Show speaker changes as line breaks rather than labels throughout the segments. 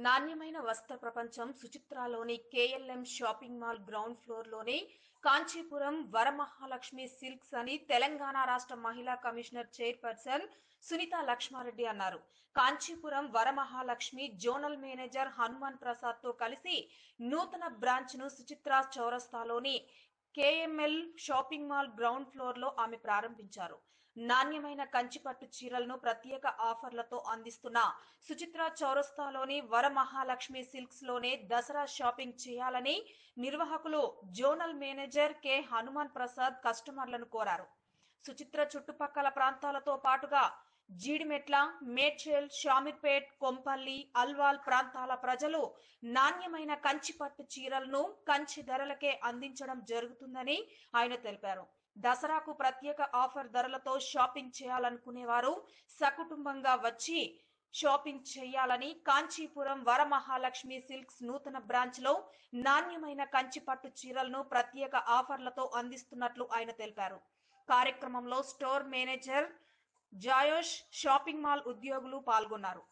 నాణ్యమైన వస్త్ర ప్రపంచం సుచిత్రాలోని KLM shopping mall ground floor లోని కాంచీపురం వరమహాలక్ష్మి సిల్క్స్ అని తెలంగాణ రాష్ట్ర మహిళా కమిషనర్ చైర్పర్సన్ సునీత లక్ష్మారెడ్డి అన్నారు కాంచీపురం వరమహాలక్ష్మి జోనల్ మేనేజర్ హనుమాన్ ప్రసాద్ తో కలిసి నూతన బ్రాంచ్ ను సుచిత్ర చౌరస్తాలోని KML shopping mall ground floor లో ఆమె ప్రారంభించారు నాణ్యమైన కంచిపట్టు చీరలను ప్రత్యేక ఆఫర్లతో అందిస్తున్న సుచిత్ర చౌరస్తాలోని వరమహాలక్ష్మి సిల్క్స్ లోనే దసరా షాపింగ్ చేయాలని నిర్వాహకులు zonal manager K Hanuman Prasad కస్టమర్లను కోరారు సుచిత్ర చుట్టుపక్కల ప్రాంతాలతో పాటుగా జీడిమెట్ల మేడ్చల్ షామీర్పేట్ కొంపల్లి అల్వాల్ ప్రాంతాల ప్రజలు నాణ్యమైన కంచి పట్టు చీరలను కంచి ధరలకే అందించడం జరుగుతుందని ఆయన తెలిపారు దసరాకు ప్రత్యేక ఆఫర్ ధరలతో షాపింగ్ చేయాలనుకునేవారు సకుటుంబంగా వచ్చి షాపింగ్ చేయాలని కాంచీపురం వరమహాలక్ష్మి సిల్క్స్ నూతన బ్రాంచ్ లో నాణ్యమైన కంచి పట్టు చీరలను ప్రత్యేక ఆఫర్లతో అందిస్తున్నట్లు ఆయన తెలిపారు కార్యక్రమంలో store manager Jayosh shopping mall ఉద్యోగులు పాల్గొన్నారు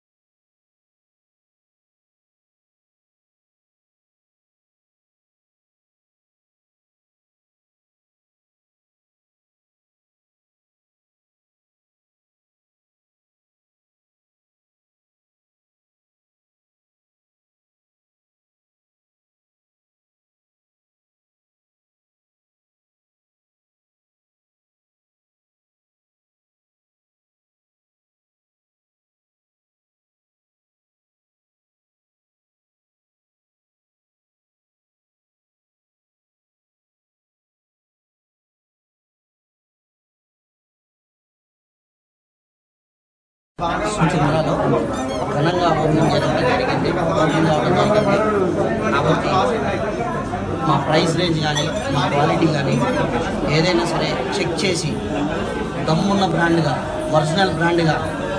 సూచనలలో ఘనంగా ఓపెనించడం జరిగింది ఓపెనింగ్ అవడం జరిగింది కాబట్టి మా ప్రైస్ రేంజ్ కానీ మా క్వాలిటీ కానీ ఏదైనా సరే చెక్ చేసి దమ్మున్న బ్రాండ్గా ఒరిజినల్ బ్రాండ్గా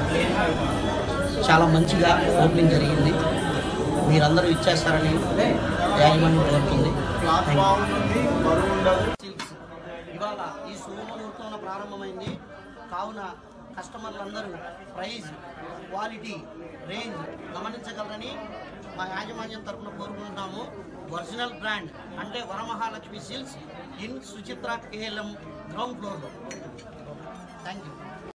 చాలా మంచిగా ఓపెనింగ్ జరిగింది మీరందరూ ఇచ్చేస్తారని యాజమాన్యం కోరుతుంది సిల్క్స్ ఇవాళ ఈ శుభముహూర్తంలో ప్రారంభమైంది కావున కస్టమర్లందరూ ప్రైస్ క్వాలిటీ రేంజ్ గమనించగలరని మా యాజమాన్యం తరఫున కోరుకుంటున్నాము ఒరిజినల్ బ్రాండ్ అంటే Varamahalakshmi silks in Suchitra KLM ground ఫ్లోర్లో థ్యాంక్ యూ